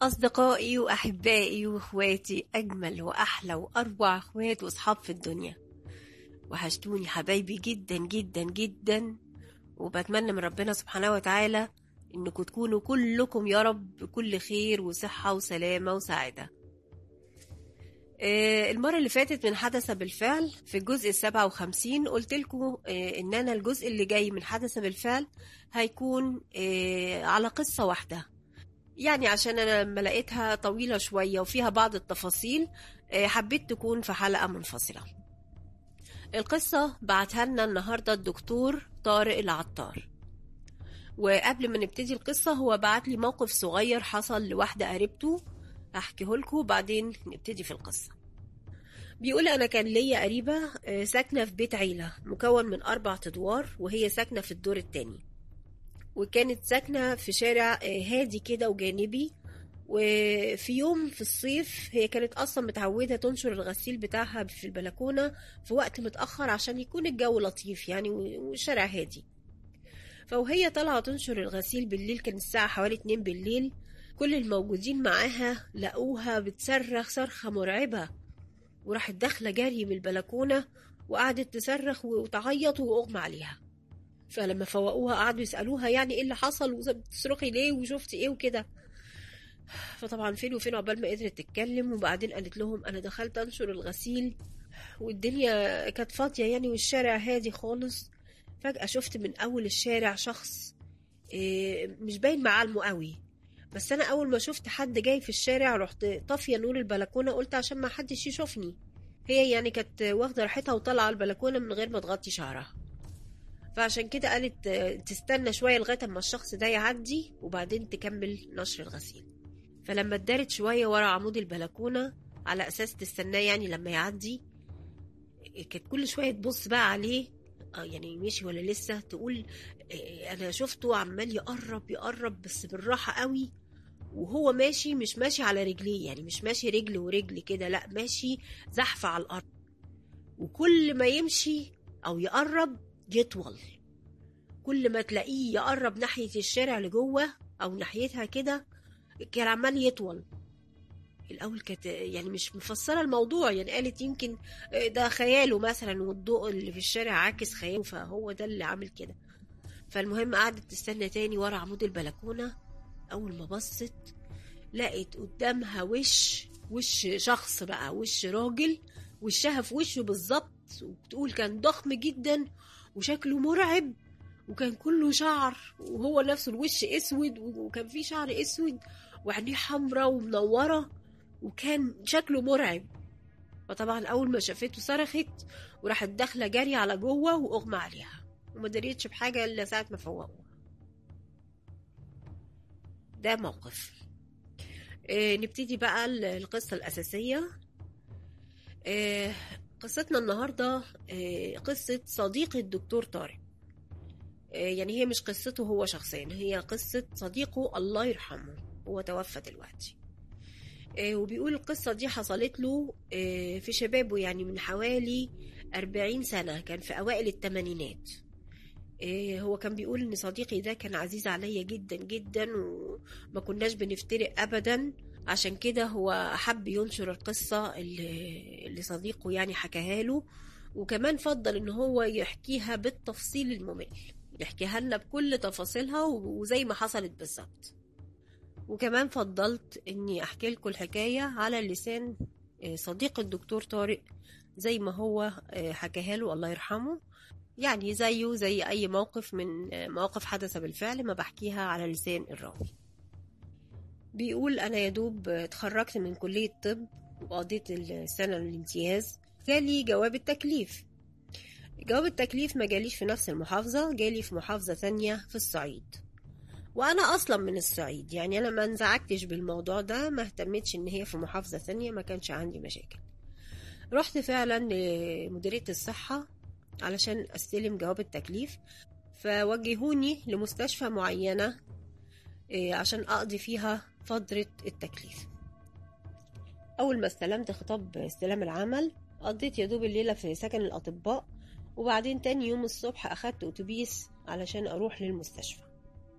أصدقائي وأحبائي وإخواتي أجمل وأحلى وأروع إخوات وأصحاب في الدنيا وحشتوني حبايبي جدا جدا جدا وبتمنى من ربنا سبحانه وتعالى إنكم تكونوا كلكم يا رب بكل خير وصحة وسلامة وسعادة آه، المرة اللي فاتت من حدث بالفعل في الجزء السبعة وخمسين قلت لكم إن أنا الجزء اللي جاي من حدث بالفعل هيكون آه، على قصة واحدة يعني عشان أنا لما لقيتها طويلة شوية وفيها بعض التفاصيل آه، حبيت تكون في حلقة منفصلة القصة بعتها لنا النهاردة الدكتور طارق العطار وقبل ما نبتدي القصة هو بعت لي موقف صغير حصل لواحدة قريبته هحكيه لكم وبعدين نبتدي في القصة بيقول أنا كان ليا قريبة آه، ساكنة في بيت عيلة مكون من أربع أدوار وهي ساكنة في الدور التاني وكانت ساكنة في شارع آه، هادي كده وجانبي وفي يوم في الصيف هي كانت أصلا متعودة تنشر الغسيل بتاعها في البلكونة في وقت متأخر عشان يكون الجو لطيف يعني والشارع هادي فوهي طالعة تنشر الغسيل بالليل كان الساعة حوالي اتنين بالليل كل الموجودين معاها لقوها بتصرخ صرخة مرعبة وراحت داخلة جري من البلكونة وقعدت تصرخ وتعيط وأغمى عليها فلما فوقوها قعدوا يسألوها يعني ايه اللي حصل وبتصرخي ليه وشفتي ايه وكده فطبعا فين وفين عقبال ما قدرت تتكلم وبعدين قالت لهم انا دخلت انشر الغسيل والدنيا كانت فاضية يعني والشارع هادي خالص فجأة شفت من أول الشارع شخص إيه، مش باين معالمه قوي بس أنا أول ما شفت حد جاي في الشارع رحت طافية نور البلكونة قلت عشان ما حدش يشوفني هي يعني كانت واخدة راحتها وطالعة البلكونة من غير ما تغطي شعرها فعشان كده قالت آه، تستنى شوية لغاية اما الشخص ده يعدي وبعدين تكمل نشر الغسيل فلما اتدارت شوية ورا عمود البلكونة على أساس تستناه يعني لما يعدي كانت كل شوية تبص بقى عليه آه يعني ماشي ولا لسه تقول آه، أنا شفته عمال يقرب يقرب بس بالراحة قوي وهو ماشي مش ماشي على رجليه يعني مش ماشي رجل ورجل كده لا ماشي زحف على الأرض وكل ما يمشي أو يقرب يطول كل ما تلاقيه يقرب ناحية الشارع لجوه أو ناحيتها كده كان عمال يطول الأول كانت يعني مش مفسرة الموضوع يعني قالت يمكن ده خياله مثلا والضوء اللي في الشارع عاكس خياله فهو ده اللي عامل كده فالمهم قعدت تستنى تاني ورا عمود البلكونة أول ما بصت لقت قدامها وش وش شخص بقى وش راجل وشها في وشه بالظبط وبتقول كان ضخم جدا وشكله مرعب وكان كله شعر وهو نفسه الوش اسود وكان فيه شعر اسود وعينيه حمرا ومنوره وكان شكله مرعب فطبعا اول ما شافته صرخت وراحت داخله جري على جوه واغمى عليها وما دريتش بحاجه الا ساعه ما فوقوها ده موقف آه نبتدي بقى ال- القصه الاساسيه آه قصتنا النهارده آه قصه صديق الدكتور طارق آه، يعني هي مش قصته هو شخصيا هي قصة صديقه الله يرحمه هو توفى دلوقتي آه، وبيقول القصة دي حصلت له آه، في شبابه يعني من حوالي أربعين سنة كان في أوائل الثمانينات آه، هو كان بيقول إن صديقي ده كان عزيز عليا جدا جدا وما كناش بنفترق أبدا عشان كده هو حب ينشر القصة اللي, اللي صديقه يعني حكاها له وكمان فضل إن هو يحكيها بالتفصيل الممل يحكيها لنا بكل تفاصيلها وزي ما حصلت بالظبط وكمان فضلت اني احكي لكم الحكايه على لسان آه، صديق الدكتور طارق زي ما هو آه، حكاها له الله يرحمه يعني زيه زي اي موقف من آه، مواقف حدث بالفعل ما بحكيها على لسان الراوي بيقول انا يا دوب اتخرجت من كليه طب وقضيت السنه الامتياز جالي جواب التكليف جواب التكليف ما جاليش في نفس المحافظة جالي في محافظة ثانية في الصعيد وأنا أصلا من الصعيد يعني أنا ما انزعجتش بالموضوع ده ما اهتمتش إن هي في محافظة ثانية ما كانش عندي مشاكل رحت فعلا لمديرية الصحة علشان أستلم جواب التكليف فوجهوني لمستشفى معينة إيه، عشان أقضي فيها فترة التكليف أول ما استلمت خطاب استلام العمل قضيت يا دوب الليلة في سكن الأطباء وبعدين تاني يوم الصبح أخدت أتوبيس علشان أروح للمستشفى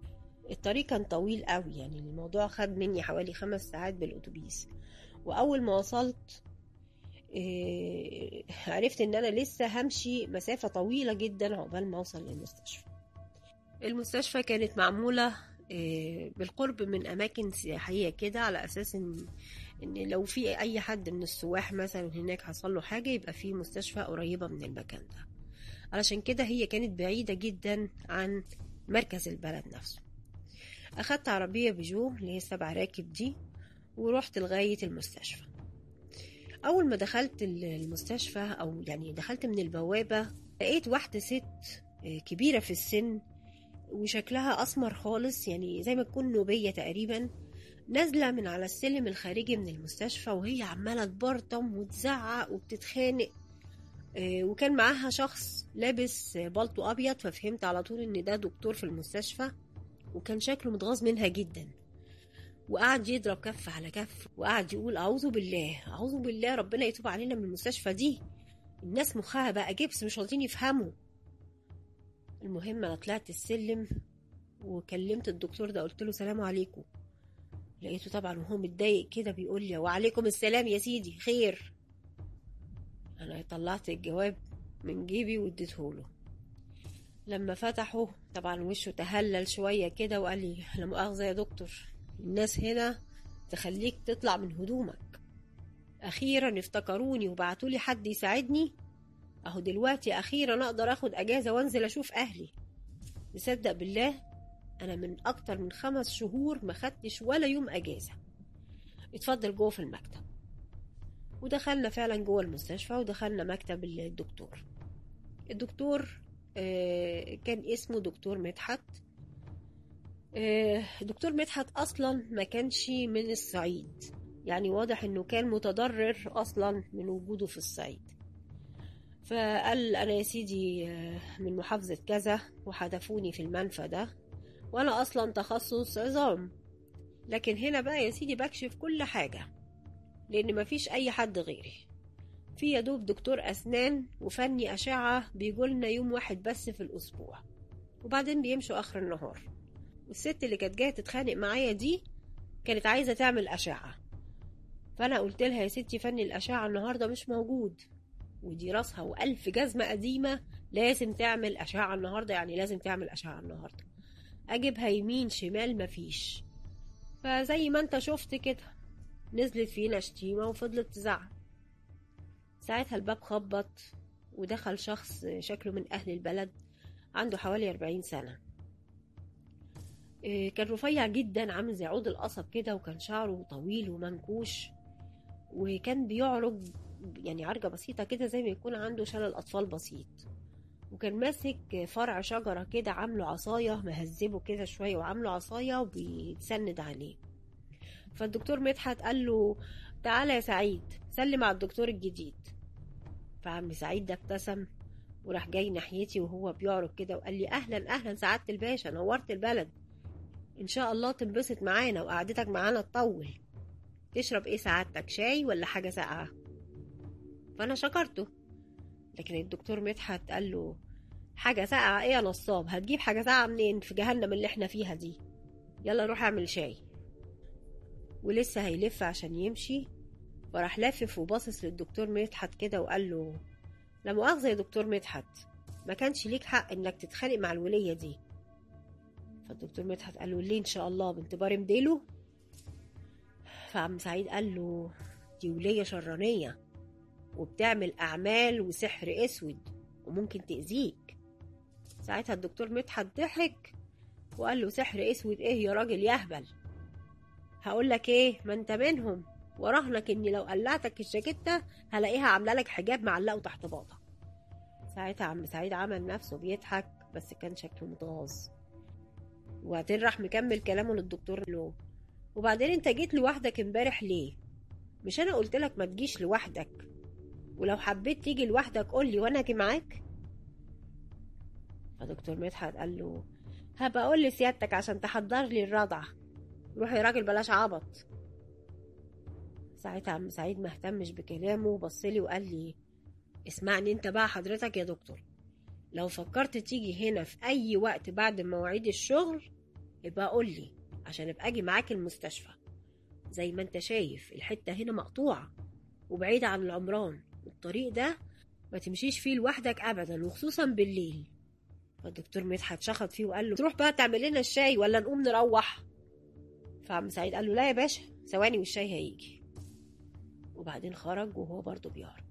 الطريق كان طويل قوي يعني الموضوع خد مني حوالي خمس ساعات بالأتوبيس وأول ما وصلت إيه عرفت إن أنا لسه همشي مسافة طويلة جدا عقبال ما أوصل للمستشفى المستشفى كانت معمولة إيه بالقرب من أماكن سياحية كده على أساس إن إن لو في أي حد من السواح مثلا هناك حصل له حاجة يبقى في مستشفى قريبة من المكان ده علشان كده هي كانت بعيدة جدا عن مركز البلد نفسه أخدت عربية بيجو اللي هي سبع راكب دي ورحت لغاية المستشفى أول ما دخلت المستشفى أو يعني دخلت من البوابة لقيت واحدة ست كبيرة في السن وشكلها أسمر خالص يعني زي ما تكون نوبية تقريبا نازلة من على السلم الخارجي من المستشفى وهي عمالة تبرطم وتزعق وبتتخانق وكان معاها شخص لابس بالطو أبيض ففهمت على طول إن ده دكتور في المستشفى وكان شكله متغاظ منها جدا وقعد يضرب كف على كف وقعد يقول أعوذ بالله أعوذ بالله ربنا يتوب علينا من المستشفى دي الناس مخها بقى جبس مش راضيين يفهموا المهم أنا طلعت السلم وكلمت الدكتور ده قلت له سلام عليكم لقيته طبعا وهو متضايق كده بيقول لي وعليكم السلام يا سيدي خير انا طلعت الجواب من جيبي واديته له لما فتحه طبعا وشه تهلل شوية كده وقال لي لا مؤاخذة يا دكتور الناس هنا تخليك تطلع من هدومك أخيرا افتكروني وبعتولي حد يساعدني أهو دلوقتي أخيرا أقدر أخد أجازة وأنزل أشوف أهلي تصدق بالله أنا من أكتر من خمس شهور ما خدتش ولا يوم أجازة اتفضل جوه في المكتب ودخلنا فعلا جوه المستشفى ودخلنا مكتب الدكتور الدكتور كان اسمه دكتور مدحت دكتور مدحت اصلا ما كانش من الصعيد يعني واضح انه كان متضرر اصلا من وجوده في الصعيد فقال انا يا سيدي من محافظة كذا وحدفوني في المنفى ده وانا اصلا تخصص عظام لكن هنا بقى يا سيدي بكشف كل حاجة لان مفيش اي حد غيري في يا دوب دكتور أسنان وفني أشعة بيجولنا يوم واحد بس في الأسبوع وبعدين بيمشوا آخر النهار والست اللي كانت جاية تتخانق معايا دي كانت عايزة تعمل أشعة فأنا قلت لها يا ستي فني الأشعة النهاردة مش موجود ودي راسها وألف جزمة قديمة لازم تعمل أشعة النهاردة يعني لازم تعمل أشعة النهاردة أجيبها يمين شمال مفيش فزي ما انت شفت كده نزلت فينا شتيمة وفضلت تزعق ساعتها الباب خبط ودخل شخص شكله من أهل البلد عنده حوالي أربعين سنة كان رفيع جدا عامل زي عود القصب كده وكان شعره طويل ومنكوش وكان بيعرج يعني عرجة بسيطة كده زي ما يكون عنده شلل أطفال بسيط وكان ماسك فرع شجرة كده عامله عصاية مهذبه كده شوية وعامله عصاية وبيتسند عليه فالدكتور مدحت قال له تعالى يا سعيد سلم على الدكتور الجديد فعم سعيد ده ابتسم وراح جاي ناحيتي وهو بيعرج كده وقال لي اهلا اهلا سعاده الباشا نورت البلد ان شاء الله تنبسط معانا وقعدتك معانا تطول تشرب ايه سعادتك شاي ولا حاجه ساقعه فانا شكرته لكن الدكتور مدحت قال له حاجه ساقعه ايه يا نصاب هتجيب حاجه ساقعه منين في جهنم اللي احنا فيها دي يلا روح اعمل شاي ولسه هيلف عشان يمشي وراح لافف وباصص للدكتور مدحت كده وقال له لا مؤاخذة يا دكتور مدحت ما كانش ليك حق انك تتخانق مع الولية دي فالدكتور مدحت قال له ليه ان شاء الله بنت بارم ديله فعم سعيد قال له دي ولية شرانية وبتعمل أعمال وسحر أسود وممكن تأذيك ساعتها الدكتور مدحت ضحك وقال له سحر أسود إيه يا راجل يهبل هقول لك إيه ما أنت منهم وراهنك إني لو قلعتك الجاكيتة هلاقيها عاملة لك حجاب معلقه تحت باطك ساعتها عم سعيد عمل نفسه بيضحك بس كان شكله متغاظ وبعدين راح مكمل كلامه للدكتور له وبعدين انت جيت لوحدك امبارح ليه مش انا قلت لك ما تجيش لوحدك ولو حبيت تيجي لوحدك قول لي وانا اجي معاك فدكتور مدحت قال له هبقى اقول لسيادتك عشان تحضر لي الرضعه روح يا راجل بلاش عبط ساعتها عم سعيد ما اهتمش بكلامه وبصلي وقال لي اسمعني انت بقى حضرتك يا دكتور لو فكرت تيجي هنا في اي وقت بعد مواعيد الشغل يبقى قول لي عشان ابقى اجي معاك المستشفى زي ما انت شايف الحته هنا مقطوعه وبعيده عن العمران والطريق ده ما تمشيش فيه لوحدك ابدا وخصوصا بالليل فالدكتور مدحت شخط فيه وقال له تروح بقى تعمل لنا الشاي ولا نقوم نروح فعم سعيد قال له لا يا باشا ثواني والشاي هيجي وبعدين خرج وهو برضه بيهرب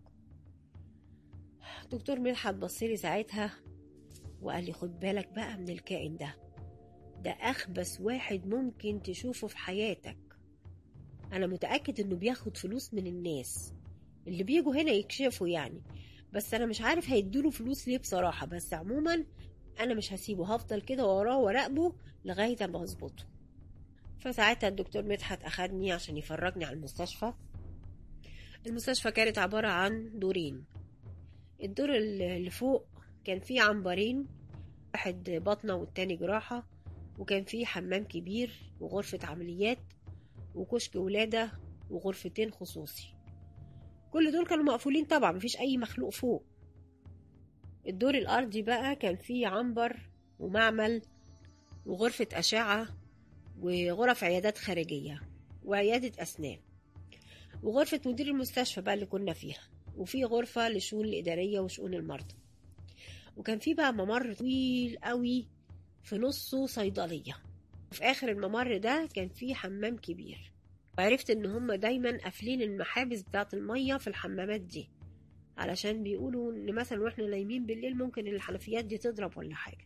دكتور مدحت بصلي ساعتها وقال لي خد بالك بقى من الكائن ده ده أخبث واحد ممكن تشوفه في حياتك أنا متأكد إنه بياخد فلوس من الناس اللي بيجوا هنا يكشفوا يعني بس أنا مش عارف هيدوله فلوس ليه بصراحة بس عموما أنا مش هسيبه هفضل كده وراه وراقبه لغاية ما أظبطه فساعتها الدكتور مدحت أخدني عشان يفرجني على المستشفى المستشفى كانت عبارة عن دورين الدور اللي فوق كان فيه عنبرين واحد بطنة والتاني جراحة وكان فيه حمام كبير وغرفة عمليات وكشك ولادة وغرفتين خصوصي كل دول كانوا مقفولين طبعا مفيش أي مخلوق فوق الدور الأرضي بقى كان فيه عنبر ومعمل وغرفة أشعة وغرف عيادات خارجية وعيادة أسنان وغرفة مدير المستشفى بقى اللي كنا فيها وفي غرفة للشؤون الإدارية وشؤون المرضى وكان في بقى ممر طويل قوي في نصه صيدلية وفي آخر الممر ده كان في حمام كبير وعرفت إن هما دايما قافلين المحابس بتاعة المية في الحمامات دي علشان بيقولوا إن مثلا وإحنا نايمين بالليل ممكن الحنفيات دي تضرب ولا حاجة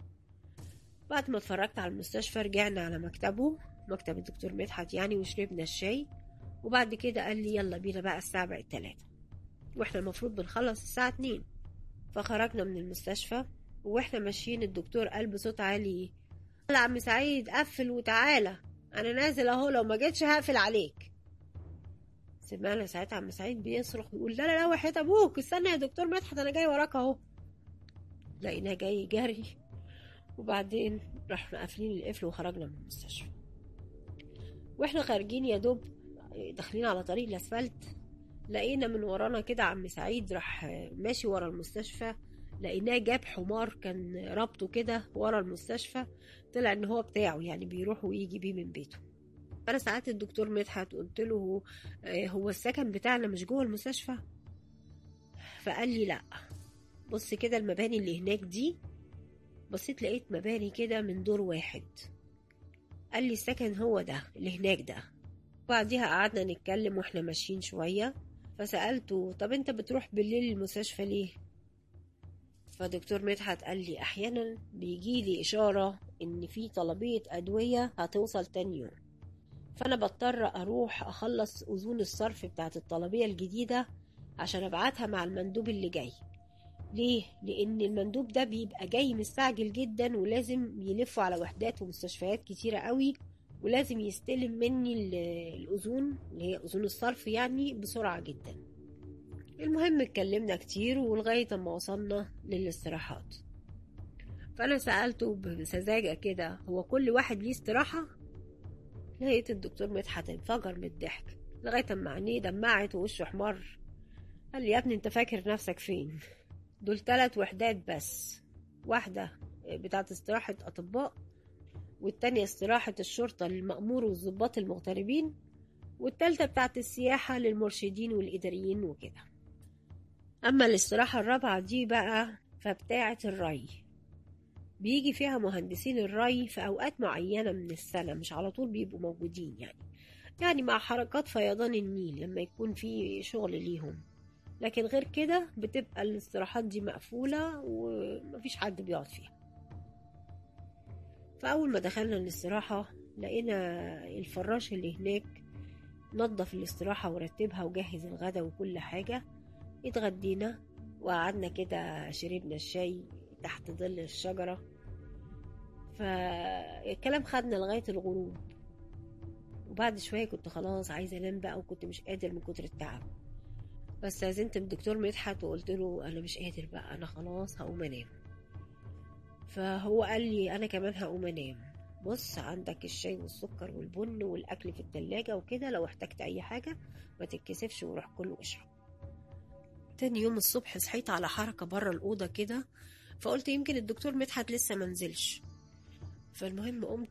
بعد ما اتفرجت على المستشفى رجعنا على مكتبه مكتب الدكتور مدحت يعني وشربنا الشاي وبعد كده قال لي يلا بينا بقى الساعة بقت تلاتة واحنا المفروض بنخلص الساعة اتنين فخرجنا من المستشفى واحنا ماشيين الدكتور قال بصوت عالي يلا عم سعيد قفل وتعالى انا نازل اهو لو ما جيتش هقفل عليك سمعنا ساعتها عم سعيد بيصرخ ويقول لا لا لا وحياة ابوك استنى يا دكتور مدحت انا جاي وراك اهو لقيناه جاي جري وبعدين رحنا قافلين القفل وخرجنا من المستشفى واحنا خارجين يا دوب داخلين على طريق الاسفلت لقينا من ورانا كده عم سعيد راح ماشي ورا المستشفى لقيناه جاب حمار كان ربطه كده ورا المستشفى طلع ان هو بتاعه يعني بيروح ويجي بيه من بيته انا ساعات الدكتور مدحت قلت له هو السكن بتاعنا مش جوه المستشفى فقال لي لا بص كده المباني اللي هناك دي بصيت لقيت مباني كده من دور واحد قال لي السكن هو ده اللي هناك ده بعديها قعدنا نتكلم واحنا ماشيين شوية فسألته طب انت بتروح بالليل المستشفى ليه فدكتور مدحت قال لي احيانا بيجي لي اشارة ان في طلبية ادوية هتوصل تاني يوم فانا بضطر اروح اخلص اذون الصرف بتاعت الطلبية الجديدة عشان ابعتها مع المندوب اللي جاي ليه؟ لأن المندوب ده بيبقى جاي مستعجل جدا ولازم يلفوا على وحدات ومستشفيات كتيرة قوي ولازم يستلم مني الأذون اللي هي أذون الصرف يعني بسرعة جدا المهم اتكلمنا كتير ولغاية ما وصلنا للاستراحات فأنا سألته بسذاجة كده هو كل واحد ليه استراحة؟ لقيت الدكتور مدحت انفجر من الضحك لغاية ما عينيه دمعت ووشه احمر قال لي يا ابني انت فاكر نفسك فين دول تلات وحدات بس واحدة بتاعت استراحة أطباء والتانية استراحة الشرطة للمأمور والضباط المغتربين والتالتة بتاعت السياحة للمرشدين والإداريين وكده أما الاستراحة الرابعة دي بقى فبتاعة الري بيجي فيها مهندسين الري في أوقات معينة من السنة مش على طول بيبقوا موجودين يعني يعني مع حركات فيضان النيل لما يكون في شغل ليهم لكن غير كده بتبقى الاستراحات دي مقفولة ومفيش حد بيقعد فيها فأول ما دخلنا الاستراحة لقينا الفراش اللي هناك نظف الاستراحة ورتبها وجهز الغدا وكل حاجة اتغدينا وقعدنا كده شربنا الشاي تحت ظل الشجرة فالكلام خدنا لغاية الغروب وبعد شوية كنت خلاص عايزة أنام بقى وكنت مش قادر من كتر التعب فاستأذنت الدكتور مدحت وقلت له أنا مش قادر بقى أنا خلاص هقوم أنام فهو قال لي أنا كمان هقوم أنام بص عندك الشاي والسكر والبن والأكل في التلاجة وكده لو احتجت أي حاجة ما تتكسفش وروح كل واشرب تاني يوم الصبح صحيت على حركة بره الأوضة كده فقلت يمكن الدكتور مدحت لسه منزلش فالمهم قمت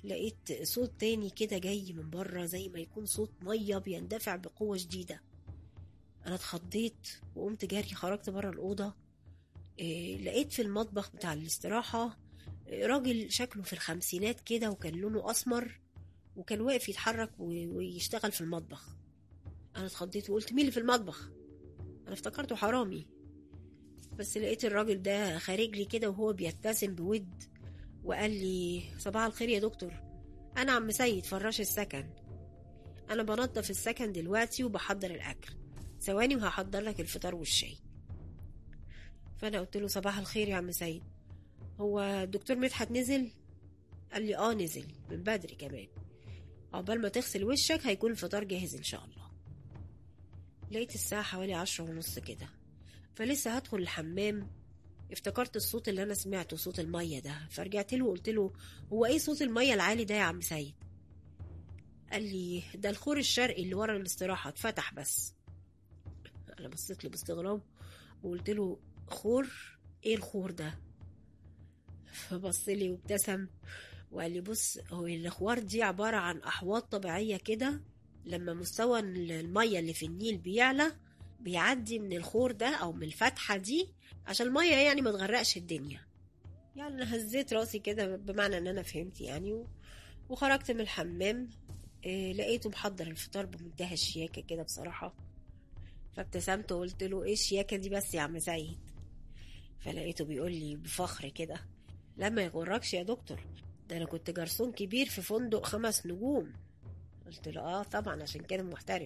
لقيت صوت تاني كده جاي من بره زي ما يكون صوت ميه بيندفع بقوه شديده انا اتخضيت وقمت جاري خرجت بره الاوضه إيه لقيت في المطبخ بتاع الاستراحه إيه راجل شكله في الخمسينات كده وكان لونه اسمر وكان واقف يتحرك و- ويشتغل في المطبخ انا اتخضيت وقلت مين اللي في المطبخ انا افتكرته حرامي بس لقيت الراجل ده خارج لي كده وهو بيبتسم بود وقال لي صباح الخير يا دكتور انا عم سيد فراش السكن انا بنظف السكن دلوقتي وبحضر الاكل ثواني وهحضر لك الفطار والشاي فانا قلت له صباح الخير يا عم سيد هو الدكتور مدحت نزل قال لي اه نزل من بدري كمان عقبال ما تغسل وشك هيكون الفطار جاهز ان شاء الله لقيت الساعة حوالي عشرة ونص كده فلسه هدخل الحمام افتكرت الصوت اللي انا سمعته صوت المية ده فرجعت له وقلت له هو ايه صوت المية العالي ده يا عم سيد قال لي ده الخور الشرقي اللي ورا الاستراحة اتفتح بس انا بصيت له باستغراب وقلت له خور ايه الخور ده فبص لي وابتسم وقال لي بص هو الاخوار دي عبارة عن احواض طبيعية كده لما مستوى المية اللي في النيل بيعلى بيعدي من الخور ده او من الفتحة دي عشان المية يعني ما تغرقش الدنيا يعني انا هزيت راسي كده بمعنى ان انا فهمت يعني و... وخرجت من الحمام إيه لقيته محضر الفطار بمنتهى الشياكة كده بصراحة فابتسمت وقلت له ايه الشياكة دي بس يا عم سيد فلقيته بيقول لي بفخر كده لا ما يغركش يا دكتور ده انا كنت جرسون كبير في فندق خمس نجوم قلت له اه طبعا عشان كده محترف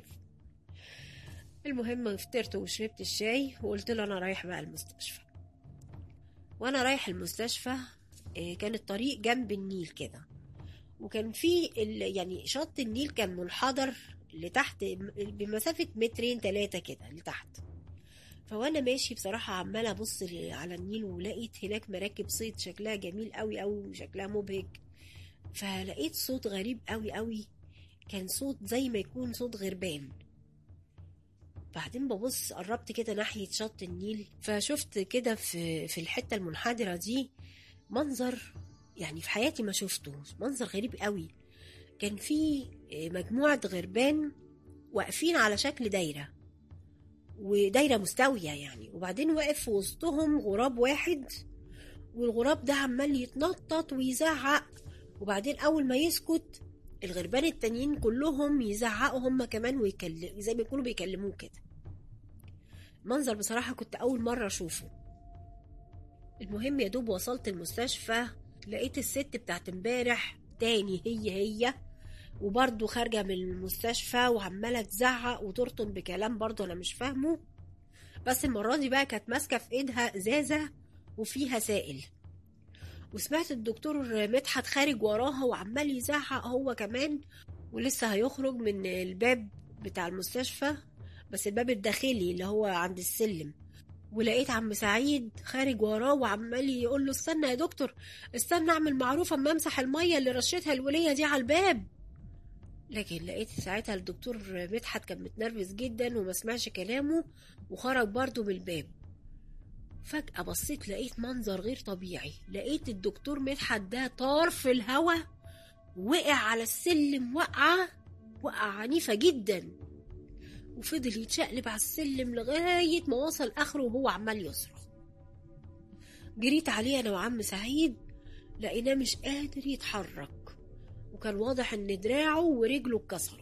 المهم فطرت وشربت الشاي وقلت له انا رايح بقى المستشفى وانا رايح المستشفى إيه، كان الطريق جنب النيل كده وكان في ال- يعني شط النيل كان منحدر لتحت بمسافة مترين تلاتة كده لتحت فوانا ماشي بصراحة عمالة ابص ل- على النيل ولقيت هناك مراكب صيد شكلها جميل قوي قوي وشكلها مبهج فلقيت صوت غريب قوي قوي كان صوت زي ما يكون صوت غربان بعدين ببص قربت كده ناحية شط النيل فشفت كده في في الحتة المنحدرة دي منظر يعني في حياتي ما شفته منظر غريب قوي كان في مجموعة غربان واقفين على شكل دايرة ودايرة مستوية يعني وبعدين واقف في وسطهم غراب واحد والغراب ده عمال يتنطط ويزعق وبعدين أول ما يسكت الغربان التانيين كلهم يزعقوا هم كمان ويكلم زي ما يكونوا بيكلموه كده منظر بصراحة كنت أول مرة أشوفه المهم يا دوب وصلت المستشفى لقيت الست بتاعت امبارح تاني هي هي وبرضه خارجة من المستشفى وعمالة تزعق وترطن بكلام برضه أنا مش فاهمه بس المرة دي بقى كانت ماسكة في إيدها إزازة وفيها سائل وسمعت الدكتور مدحت خارج وراها وعمال يزعق هو كمان ولسه هيخرج من الباب بتاع المستشفى بس الباب الداخلي اللي هو عند السلم ولقيت عم سعيد خارج وراه وعمال يقول له استنى يا دكتور استنى اعمل معروف اما امسح الميه اللي رشيتها الوليه دي على الباب لكن لقيت ساعتها الدكتور مدحت كان متنرفز جدا وما سمعش كلامه وخرج برضه من الباب فجأة بصيت لقيت منظر غير طبيعي لقيت الدكتور مدحت ده طار في الهوا وقع على السلم وقعة وقعة عنيفة جدا وفضل يتشقلب على السلم لغاية ما وصل آخره وهو عمال يصرخ جريت عليه أنا وعم سعيد لقيناه مش قادر يتحرك وكان واضح إن دراعه ورجله اتكسروا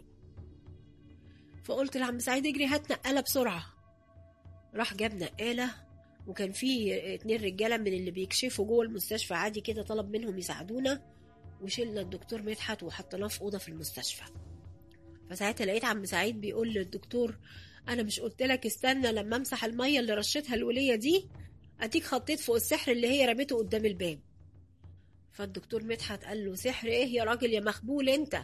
فقلت لعم سعيد اجري هات نقالة بسرعة راح جاب نقالة وكان في اتنين رجالة من اللي بيكشفوا جوه المستشفى عادي كده طلب منهم يساعدونا وشلنا الدكتور مدحت وحطيناه في أوضة في المستشفى فساعتها لقيت عم سعيد بيقول للدكتور انا مش قلت لك استنى لما امسح الميه اللي رشيتها الوليه دي اديك خطيت فوق السحر اللي هي رميته قدام الباب فالدكتور مدحت قال له سحر ايه يا راجل يا مخبول انت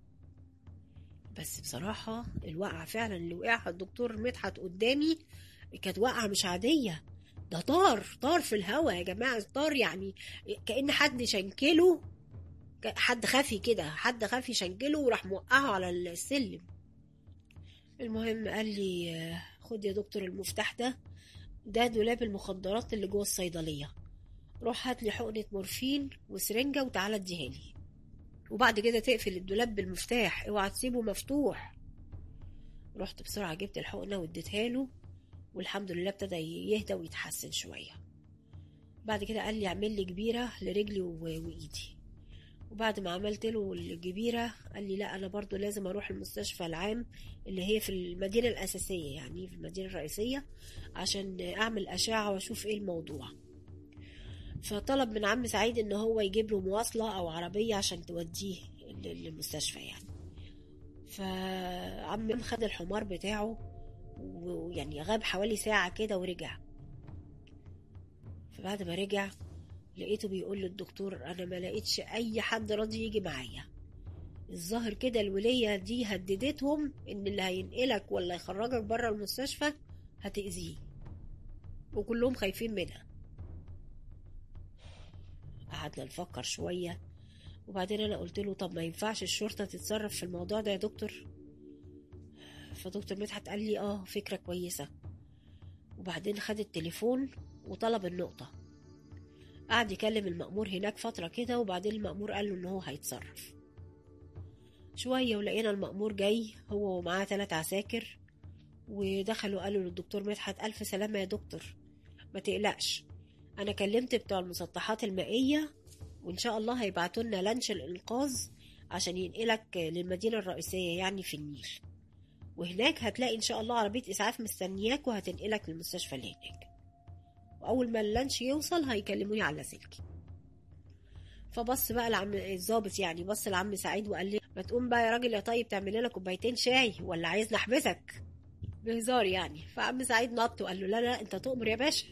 بس بصراحة الوقعة فعلا اللي وقعها الدكتور مدحت قدامي كانت وقعة مش عادية ده طار طار في الهوا يا جماعة طار يعني كأن حد شنكله حد خفي كده حد خفي شنكله وراح موقعه على السلم المهم قال لي آه، خد يا دكتور المفتاح ده ده دولاب المخدرات اللي جوه الصيدلية روح هات لي حقنة مورفين وسرنجة وتعالى اديها لي وبعد كده تقفل الدولاب بالمفتاح اوعى تسيبه مفتوح رحت بسرعة جبت الحقنة واديتها له والحمد لله ابتدى يهدى ويتحسن شوية بعد كده قال لي اعمل لي كبيرة لرجلي و- وإيدي وبعد ما عملت له الكبيرة قال لي لا أنا برضو لازم أروح المستشفى العام اللي هي في المدينة الأساسية يعني في المدينة الرئيسية عشان أعمل أشعة وأشوف إيه الموضوع فطلب من عم سعيد إن هو يجيب له مواصلة أو عربية عشان توديه للمستشفى يعني فعم خد الحمار بتاعه ويعني غاب حوالي ساعة كده ورجع فبعد ما رجع لقيته بيقول للدكتور انا ما لقيتش اي حد راضي يجي معايا الظاهر كده الولية دي هددتهم ان اللي هينقلك ولا يخرجك بره المستشفى هتأذيه وكلهم خايفين منها قعدنا نفكر شوية وبعدين انا قلت له طب ما ينفعش الشرطة تتصرف في الموضوع ده يا دكتور فدكتور مدحت قال لي اه فكرة كويسة وبعدين خد التليفون وطلب النقطة قعد يكلم المأمور هناك فترة كده وبعدين المأمور قال له إن هو هيتصرف شوية ولقينا المأمور جاي هو ومعاه تلات عساكر ودخلوا قالوا للدكتور مدحت ألف سلامة يا دكتور ما تقلقش أنا كلمت بتوع المسطحات المائية وإن شاء الله هيبعتوا لنا لانش الإنقاذ عشان ينقلك للمدينة الرئيسية يعني في النيل وهناك هتلاقي إن شاء الله عربية إسعاف مستنياك وهتنقلك للمستشفى اللي هناك واول ما اللانش يوصل هيكلموني على سلكي فبص بقى العم الظابط يعني بص لعم سعيد وقال لي ما تقوم بقى يا راجل يا طيب تعمل لنا كوبايتين شاي ولا عايز نحبسك بهزار يعني فعم سعيد نط وقال له لا لا انت تؤمر يا باشا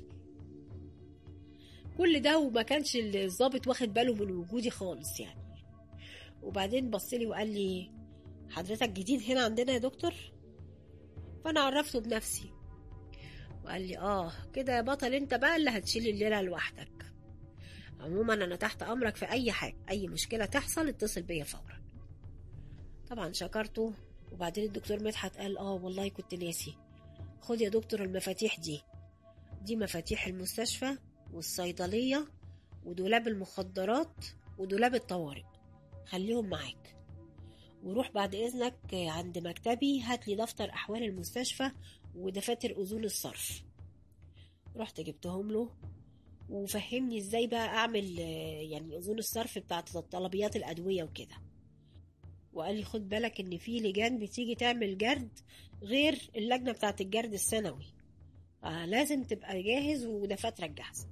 كل ده وما كانش الظابط واخد باله من وجودي خالص يعني وبعدين بص لي وقال لي حضرتك جديد هنا عندنا يا دكتور فانا عرفته بنفسي وقال لي اه كده يا بطل انت بقى اللي هتشيل الليله لوحدك عموما انا تحت امرك في اي حاجه اي مشكله تحصل اتصل بيا فورا طبعا شكرته وبعدين الدكتور مدحت قال اه والله كنت ناسي خد يا دكتور المفاتيح دي دي مفاتيح المستشفى والصيدليه ودولاب المخدرات ودولاب الطوارئ خليهم معاك وروح بعد اذنك عند مكتبي هات لي دفتر احوال المستشفى ودفاتر اذون الصرف رحت جبتهم له وفهمني ازاي بقى اعمل يعني اذون الصرف بتاعت طلبيات الادويه وكده وقال لي خد بالك ان في لجان بتيجي تعمل جرد غير اللجنه بتاعت الجرد السنوي آه لازم تبقى جاهز ودفاترك جاهزه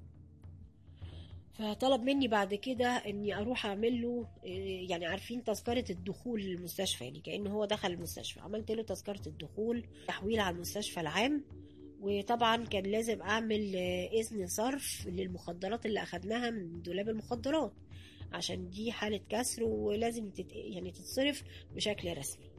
فطلب مني بعد كده اني اروح اعمل له يعني عارفين تذكره الدخول للمستشفى يعني كانه هو دخل المستشفى عملت له تذكره الدخول تحويل على المستشفى العام وطبعا كان لازم اعمل اذن صرف للمخدرات اللي اخدناها من دولاب المخدرات عشان دي حالة كسر ولازم تت... يعني تتصرف بشكل رسمي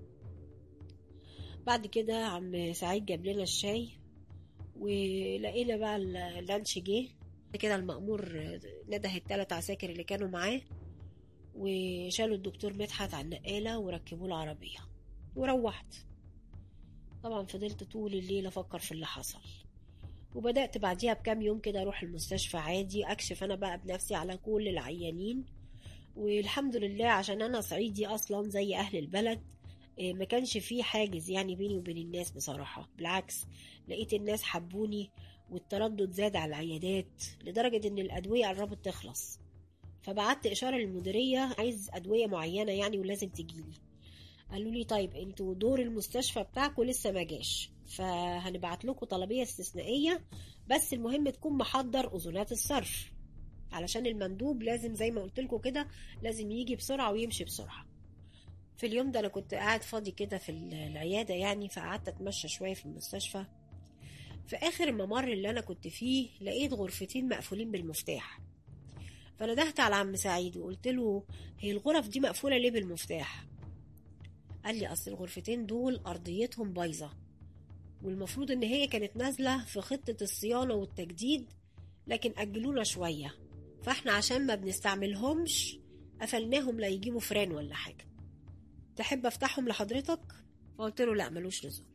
بعد كده عم سعيد جاب لنا الشاي ولقينا بقى اللانش جه كده المأمور نده التلات عساكر اللي كانوا معاه وشالوا الدكتور مدحت على النقالة وركبوه العربية وروحت طبعا فضلت طول الليل أفكر في اللي حصل وبدأت بعديها بكام يوم كده أروح المستشفى عادي أكشف أنا بقى بنفسي على كل العيانين والحمد لله عشان أنا صعيدي أصلا زي أهل البلد ما كانش فيه حاجز يعني بيني وبين الناس بصراحة بالعكس لقيت الناس حبوني والتردد زاد على العيادات لدرجة إن الأدوية قربت تخلص فبعت إشارة للمديرية عايز أدوية معينة يعني ولازم تجيلي قالوا لي طيب انتوا دور المستشفى بتاعكم لسه ما جاش فهنبعت لكم طلبية استثنائية بس المهم تكون محضر أذونات الصرف علشان المندوب لازم زي ما قلت لكم كده لازم يجي بسرعة ويمشي بسرعة في اليوم ده أنا كنت قاعد فاضي كده في العيادة يعني فقعدت أتمشى شوية في المستشفى في آخر الممر اللي أنا كنت فيه لقيت غرفتين مقفولين بالمفتاح فندهت على عم سعيد وقلت له هي الغرف دي مقفولة ليه بالمفتاح قال لي أصل الغرفتين دول أرضيتهم بايظة والمفروض إن هي كانت نازلة في خطة الصيانة والتجديد لكن أجلونا شوية فإحنا عشان ما بنستعملهمش قفلناهم لا يجيبوا فران ولا حاجة تحب أفتحهم لحضرتك؟ فقلت له لا ملوش لزوم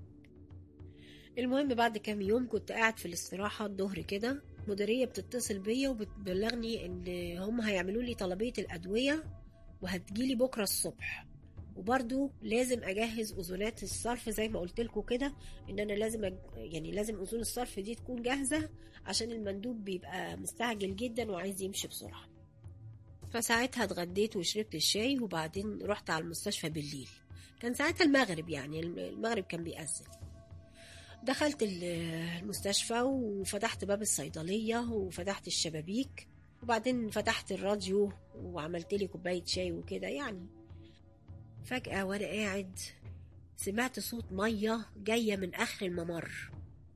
المهم بعد كام يوم كنت قاعد في الاستراحة الظهر كده مديرية بتتصل بيا وبتبلغني إن هم هيعملوا لي طلبية الأدوية وهتجيلي بكرة الصبح وبرضو لازم اجهز اذونات الصرف زي ما قلت لكم كده ان انا لازم أج... يعني لازم اذون الصرف دي تكون جاهزه عشان المندوب بيبقى مستعجل جدا وعايز يمشي بسرعه فساعتها اتغديت وشربت الشاي وبعدين رحت على المستشفى بالليل كان ساعتها المغرب يعني المغرب كان بيأذن دخلت المستشفى وفتحت باب الصيدلية وفتحت الشبابيك وبعدين فتحت الراديو وعملت لي كوباية شاي وكده يعني فجأة وأنا قاعد سمعت صوت مية جاية من آخر الممر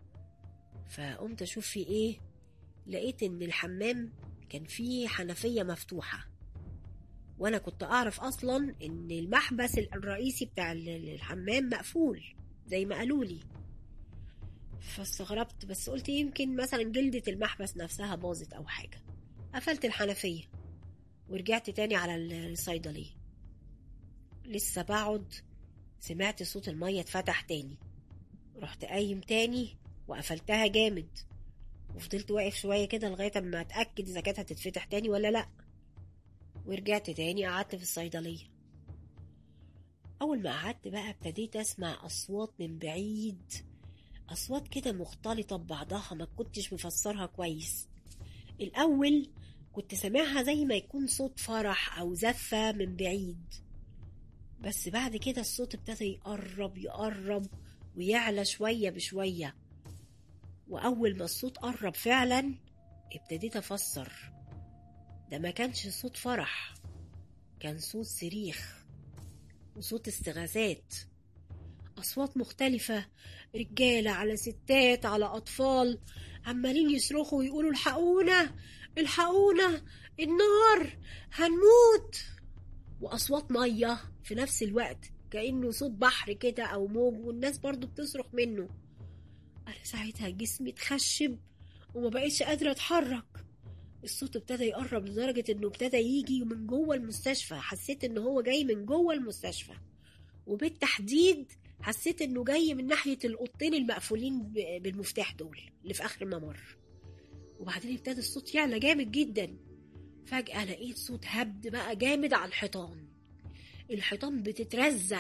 فقمت أشوف في إيه لقيت إن الحمام كان فيه حنفية مفتوحة وأنا كنت أعرف أصلا إن المحبس الرئيسي بتاع الحمام مقفول زي ما قالولي فاستغربت بس قلت يمكن مثلا جلدة المحبس نفسها باظت أو حاجة قفلت الحنفية ورجعت تاني على الصيدلية لسه بقعد سمعت صوت المية اتفتح تاني رحت قايم تاني وقفلتها جامد وفضلت واقف شوية كده لغاية اما اتأكد اذا كانت هتتفتح تاني ولا لأ ورجعت تاني قعدت في الصيدلية أول ما قعدت بقى ابتديت أسمع أصوات من بعيد أصوات كده مختلطة ببعضها ما كنتش مفسرها كويس الأول كنت سامعها زي ما يكون صوت فرح أو زفة من بعيد بس بعد كده الصوت ابتدى يقرب يقرب ويعلى شوية بشوية وأول ما الصوت قرب فعلا ابتديت أفسر ده ما كانش صوت فرح كان صوت صريخ وصوت استغاثات أصوات مختلفة رجالة على ستات على أطفال عمالين يصرخوا ويقولوا الحقونا الحقونا النار هنموت وأصوات مية في نفس الوقت كأنه صوت بحر كده أو موج والناس برضو بتصرخ منه أنا ساعتها جسمي اتخشب وما بقيتش قادرة أتحرك الصوت ابتدى يقرب لدرجة إنه ابتدى يجي من جوه المستشفى حسيت إن هو جاي من جوه المستشفى وبالتحديد حسيت إنه جاي من ناحية الأوضتين المقفولين بالمفتاح دول اللي في آخر الممر وبعدين ابتدى الصوت يعلى جامد جدا فجأة لقيت صوت هبد بقى جامد على الحيطان الحيطان بتترزع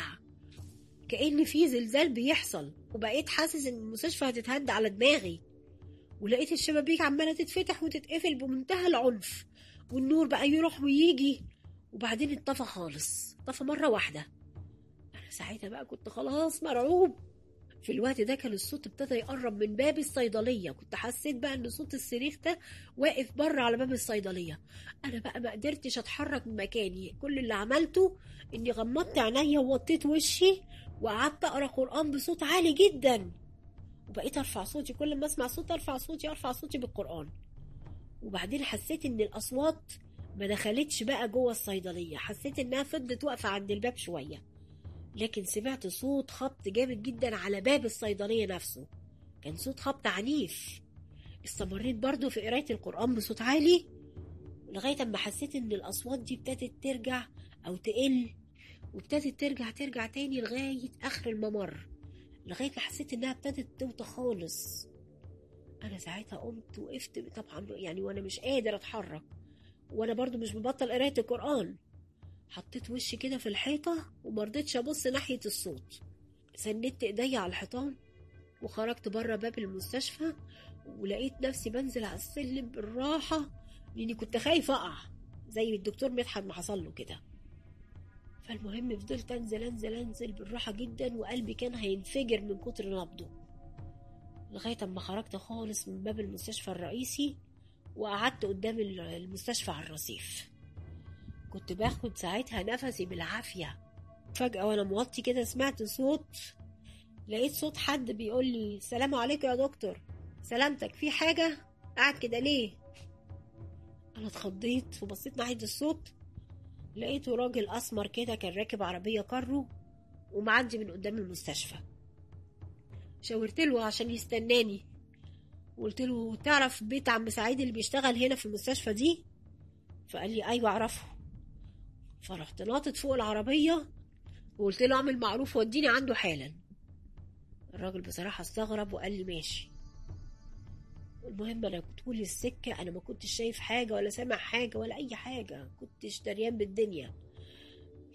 كأن في زلزال بيحصل وبقيت حاسس ان المستشفى هتتهد على دماغي ولقيت الشبابيك عمالة تتفتح وتتقفل بمنتهى العنف والنور بقى يروح ويجي وبعدين اتطفى خالص طفى مرة واحدة أنا ساعتها بقى كنت خلاص مرعوب في الوقت ده كان الصوت ابتدى يقرب من باب الصيدلية كنت حسيت بقى ان صوت الصريخ ده واقف بره على باب الصيدلية انا بقى ما قدرتش اتحرك من مكاني كل اللي عملته اني غمضت عينيا ووطيت وشي وقعدت اقرا قرآن بصوت عالي جدا وبقيت ارفع صوتي كل ما اسمع صوت ارفع صوتي ارفع صوتي بالقرآن وبعدين حسيت ان الاصوات ما دخلتش بقى جوه الصيدلية حسيت انها فضلت واقفة عند الباب شوية لكن سمعت صوت خبط جامد جدا على باب الصيدلية نفسه كان صوت خبط عنيف استمريت برضو في قراية القرآن بصوت عالي لغاية اما حسيت ان الأصوات دي ابتدت ترجع أو تقل وابتدت ترجع ترجع تاني لغاية آخر الممر لغاية ما حسيت انها ابتدت توطى خالص أنا ساعتها قمت وقفت طبعا يعني وأنا مش قادر أتحرك وأنا برضو مش مبطل قراية القرآن حطيت وشي كده في الحيطة ومرضتش أبص ناحية الصوت سندت إيديا على الحيطان وخرجت بره باب المستشفى ولقيت نفسي بنزل على السلم بالراحة لأني كنت خايفة أقع زي الدكتور مدحت ما حصل له كده فالمهم فضلت أنزل أنزل أنزل بالراحة جدا وقلبي كان هينفجر من كتر نبضه لغاية أما خرجت خالص من باب المستشفى الرئيسي وقعدت قدام المستشفى على الرصيف كنت باخد ساعتها نفسي بالعافية فجأة وأنا موطي كده سمعت صوت لقيت صوت حد بيقول لي السلام عليكم يا دكتور سلامتك في حاجة قاعد كده ليه أنا اتخضيت وبصيت ناحية الصوت لقيته راجل أسمر كده كان راكب عربية كارو ومعدي من قدام المستشفى شاورت له عشان يستناني وقلت له تعرف بيت عم سعيد اللي بيشتغل هنا في المستشفى دي فقال لي ايوه اعرفه فرحت ناطط فوق العربية وقلت له اعمل معروف وديني عنده حالا الراجل بصراحة استغرب وقال لي ماشي المهم انا طول السكة انا ما كنتش شايف حاجة ولا سامع حاجة ولا اي حاجة كنتش دريان بالدنيا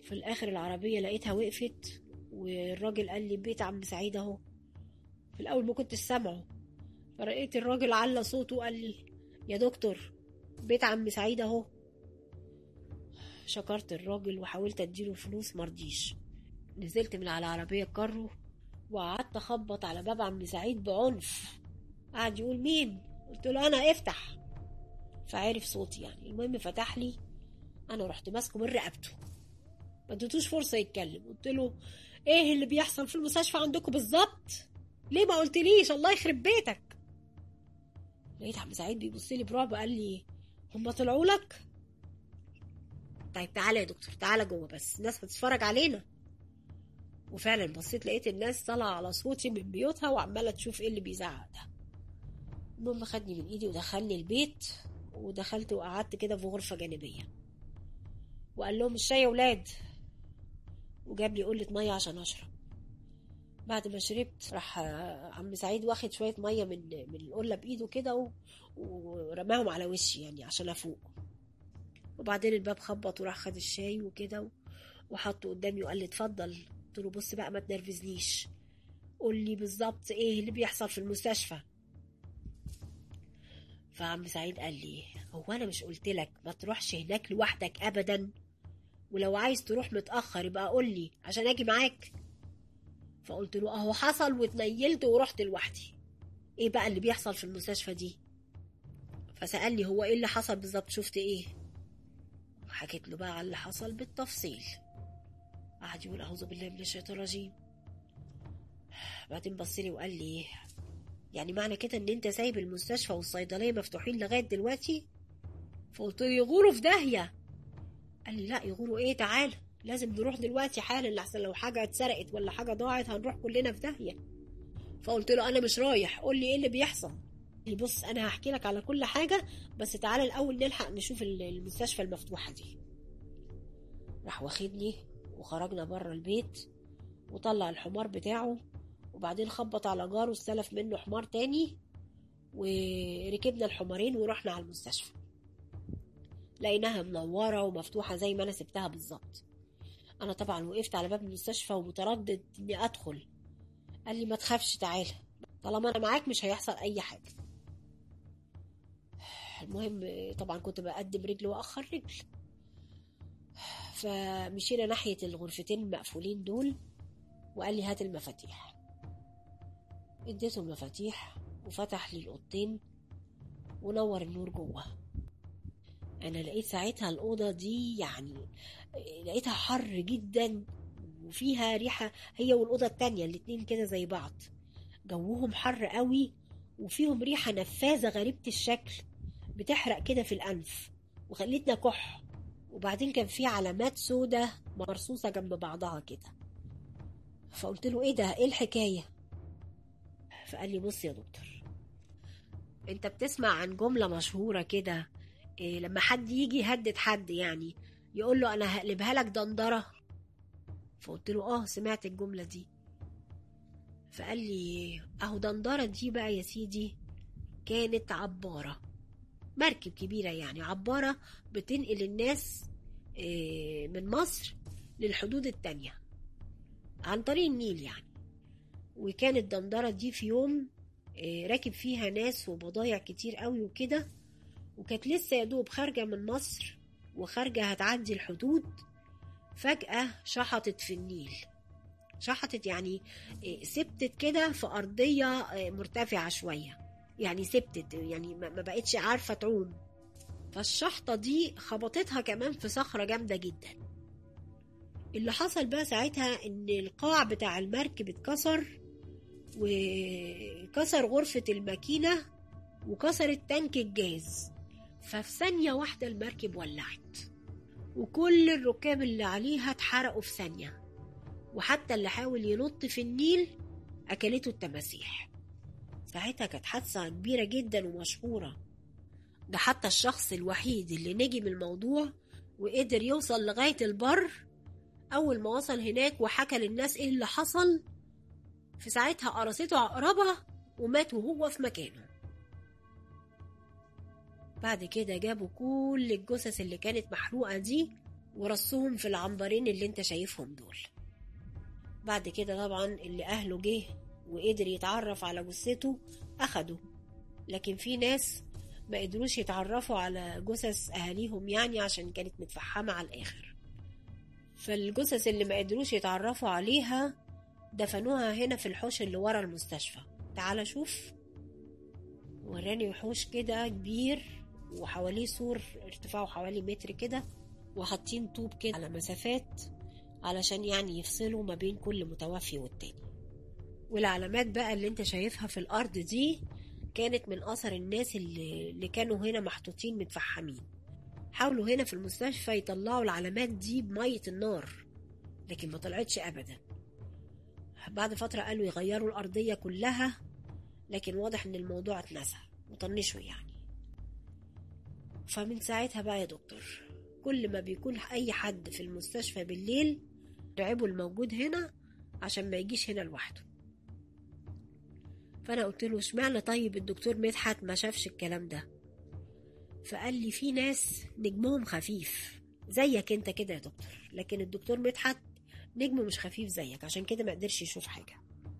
في الاخر العربيه لقيتها وقفت والراجل قال لي بيت عم سعيد اهو في الاول ما كنتش سامعه فرأيت الراجل على صوته وقال لي يا دكتور بيت عم سعيد اهو شكرت الراجل وحاولت اديله فلوس مرضيش نزلت من على عربية كارو وقعدت اخبط على باب عم سعيد بعنف قعد يقول مين قلت له انا افتح فعرف صوتي يعني المهم فتح لي انا رحت ماسكه من رقبته ما اديتوش فرصه يتكلم قلت له ايه اللي بيحصل في المستشفى عندكم بالظبط ليه ما قلتليش الله يخرب بيتك لقيت عم سعيد بيبص لي برعب قال لي هم طلعوا لك طيب تعالى يا دكتور تعالى جوه بس الناس بتتفرج علينا وفعلا بصيت لقيت الناس طالعه على صوتي من بيوتها وعماله تشوف ايه اللي بيزعق ده المهم خدني من ايدي ودخلني البيت ودخلت وقعدت كده في غرفه جانبيه وقال لهم الشاي يا ولاد وجاب لي قله ميه عشان اشرب بعد ما شربت راح عم سعيد واخد شويه ميه من من القله بايده كده و... ورماهم على وشي يعني عشان افوق وبعدين الباب خبط وراح خد الشاي وكده وحطه قدامي وقال لي اتفضل قلت له بص بقى ما تنرفزنيش قول لي بالظبط ايه اللي بيحصل في المستشفى فعم سعيد قال لي هو انا مش قلت لك ما تروحش هناك لوحدك ابدا ولو عايز تروح متاخر يبقى قول لي عشان اجي معاك فقلت له اهو حصل واتنيلت ورحت لوحدي ايه بقى اللي بيحصل في المستشفى دي فسألني هو ايه اللي حصل بالظبط شفت ايه وحكيت له بقى على اللي حصل بالتفصيل قعد يقول اعوذ بالله من الشيطان الرجيم بعدين بصلي وقال لي يعني معنى كده ان انت سايب المستشفى والصيدليه مفتوحين لغايه دلوقتي فقلت له يغوروا في داهيه قال لي لا يغوروا ايه تعال لازم نروح دلوقتي حالا لحسن لو حاجه اتسرقت ولا حاجه ضاعت هنروح كلنا في داهيه فقلت له انا مش رايح قول لي ايه اللي بيحصل لي بص انا هحكي لك على كل حاجه بس تعالى الاول نلحق نشوف المستشفى المفتوحه دي راح واخدني وخرجنا بره البيت وطلع الحمار بتاعه وبعدين خبط على جاره استلف منه حمار تاني وركبنا الحمارين ورحنا على المستشفى لقيناها منورة ومفتوحة زي ما أنا سبتها بالظبط أنا طبعا وقفت على باب المستشفى ومتردد إني أدخل قال لي ما تخافش تعالى طالما أنا معاك مش هيحصل أي حاجة المهم طبعا كنت بقدم رجل وأخر رجل فمشينا ناحية الغرفتين المقفولين دول وقال لي هات المفاتيح اديته المفاتيح وفتح لي الأوضتين ونور النور جوه أنا لقيت ساعتها الأوضة دي يعني لقيتها حر جدا وفيها ريحة هي والأوضة التانية الاتنين كده زي بعض جوهم حر قوي وفيهم ريحة نفاذة غريبة الشكل بتحرق كده في الأنف وخلتنا كح وبعدين كان في علامات سودة مرصوصة جنب بعضها كده فقلت له ايه ده ايه الحكاية فقال لي بص يا دكتور انت بتسمع عن جملة مشهورة كده إيه لما حد يجي يهدد حد يعني يقول له انا هقلبها لك دندرة فقلت له اه سمعت الجملة دي فقال لي اهو دندرة دي بقى يا سيدي كانت عبارة مركب كبيرة يعني عبارة بتنقل الناس إيه من مصر للحدود التانية عن طريق النيل يعني وكانت الدندرة دي في يوم إيه راكب فيها ناس وبضايع كتير قوي وكده وكانت لسه يا دوب خارجة من مصر وخارجة هتعدي الحدود فجأة شحطت في النيل شحطت يعني إيه سبتت كده في أرضية مرتفعة شوية يعني سبتت يعني ما بقتش عارفة تعوم فالشحطة دي خبطتها كمان في صخرة جامدة جدا اللي حصل بقى ساعتها ان القاع بتاع المركب اتكسر وكسر غرفة الماكينة وكسر التانك الجاز ففي ثانية واحدة المركب ولعت وكل الركاب اللي عليها اتحرقوا في ثانية وحتى اللي حاول ينط في النيل أكلته التماسيح ساعتها كانت حادثة كبيرة جدا ومشهورة ده حتى الشخص الوحيد اللي نجي من الموضوع وقدر يوصل لغاية البر أول ما وصل هناك وحكى للناس إيه اللي حصل في ساعتها قرصته عقربة ومات وهو في مكانه بعد كده جابوا كل الجثث اللي كانت محروقة دي ورصهم في العنبرين اللي انت شايفهم دول بعد كده طبعا اللي أهله جه وقدر يتعرف على جثته أخده لكن في ناس ما قدروش يتعرفوا على جثث أهاليهم يعني عشان كانت متفحمة على الآخر فالجثث اللي ما قدروش يتعرفوا عليها دفنوها هنا في الحوش اللي ورا المستشفى تعال شوف وراني وحوش كده كبير وحواليه سور ارتفاعه حوالي متر كده وحاطين طوب كده على مسافات علشان يعني يفصلوا ما بين كل متوفي والتاني والعلامات بقى اللي انت شايفها في الارض دي كانت من اثر الناس اللي, اللي كانوا هنا محطوطين متفحمين حاولوا هنا في المستشفى يطلعوا العلامات دي بمية النار لكن ما طلعتش ابدا بعد فترة قالوا يغيروا الارضية كلها لكن واضح ان الموضوع اتنسى وطنشوا يعني فمن ساعتها بقى يا دكتور كل ما بيكون اي حد في المستشفى بالليل رعبه الموجود هنا عشان ما يجيش هنا لوحده فانا قلت له اشمعنى طيب الدكتور مدحت ما شافش الكلام ده فقال لي في ناس نجمهم خفيف زيك انت كده يا دكتور لكن الدكتور مدحت نجمه مش خفيف زيك عشان كده ما قدرش يشوف حاجه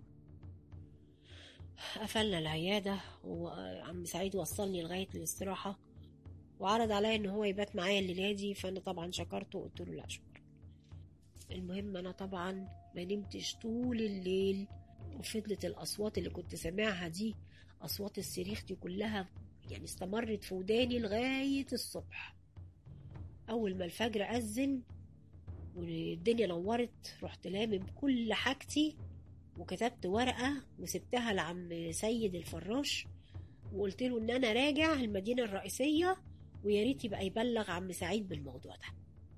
قفلنا العيادة وعم سعيد وصلني لغاية الاستراحة وعرض عليا ان هو يبات معايا الليلة دي فانا طبعا شكرته وقلت له لا شكرا المهم انا طبعا ما نمتش طول الليل وفضلت الاصوات اللي كنت سامعها دي اصوات الصريخ دي كلها يعني استمرت في وداني لغاية الصبح اول ما الفجر اذن والدنيا نورت رحت لامم كل حاجتي وكتبت ورقة وسبتها لعم سيد الفراش وقلت له ان انا راجع المدينة الرئيسية ويا ريت يبقى يبلغ عم سعيد بالموضوع ده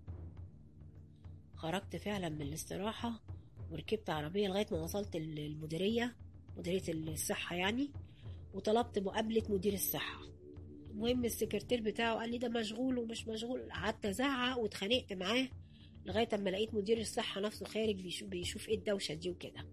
خرجت فعلا من الاستراحة وركبت عربية لغاية ما وصلت المديرية مديرية الصحة يعني وطلبت مقابلة مدير الصحة المهم السكرتير بتاعه قال لي ده مشغول ومش مشغول قعدت ازعق واتخانقت معاه لغاية اما لقيت مدير الصحة نفسه خارج بيشوف, بيشوف ايه الدوشة دي وكده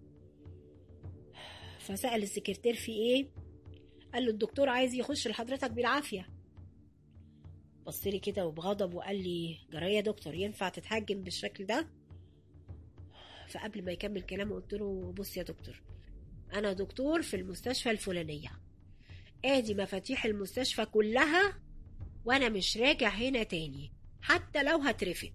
فسأل السكرتير في ايه قال له الدكتور عايز يخش لحضرتك بالعافية بص لي كده وبغضب وقال لي جرايه يا دكتور ينفع تتهجم بالشكل ده فقبل ما يكمل كلامه قلت له بص يا دكتور انا دكتور في المستشفى الفلانيه ادي مفاتيح المستشفى كلها وانا مش راجع هنا تاني حتى لو هترفد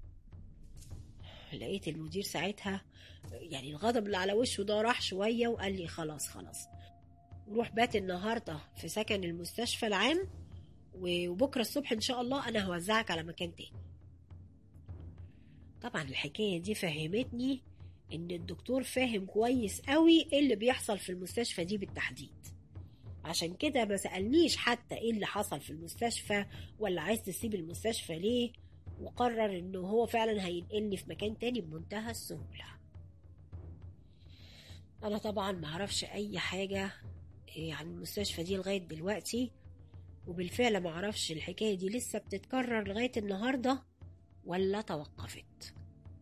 لقيت المدير ساعتها يعني الغضب اللي على وشه ده راح شوية وقال لي خلاص خلاص روح بات النهاردة في سكن المستشفى العام وبكرة الصبح إن شاء الله أنا هوزعك على مكان تاني طبعا الحكاية دي فهمتني إن الدكتور فاهم كويس قوي إيه اللي بيحصل في المستشفى دي بالتحديد عشان كده ما سألنيش حتى إيه اللي حصل في المستشفى ولا عايز تسيب المستشفى ليه وقرر إنه هو فعلا هينقلني في مكان تاني بمنتهى السهولة أنا طبعا معرفش أي حاجة عن المستشفى دي لغاية دلوقتي وبالفعل معرفش الحكاية دي لسه بتتكرر لغاية النهاردة ولا توقفت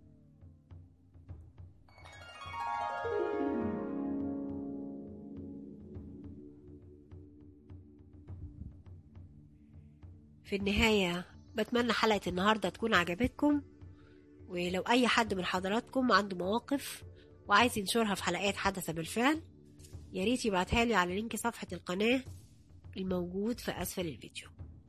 في النهاية بتمنى حلقة النهاردة تكون عجبتكم ولو أي حد من حضراتكم عنده مواقف وعايز ينشرها في حلقات حدث بالفعل ياريت يبعتها لي على لينك صفحة القناة الموجود في أسفل الفيديو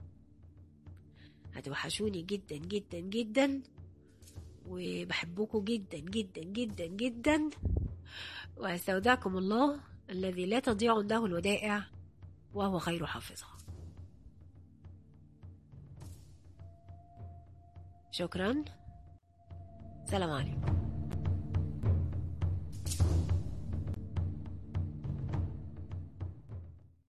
هتوحشوني جدا جدا جدا وبحبكم جدا جدا جدا جدا واستودعكم الله الذي لا تضيع عنده الودائع وهو خير حافظها شكرا سلام عليكم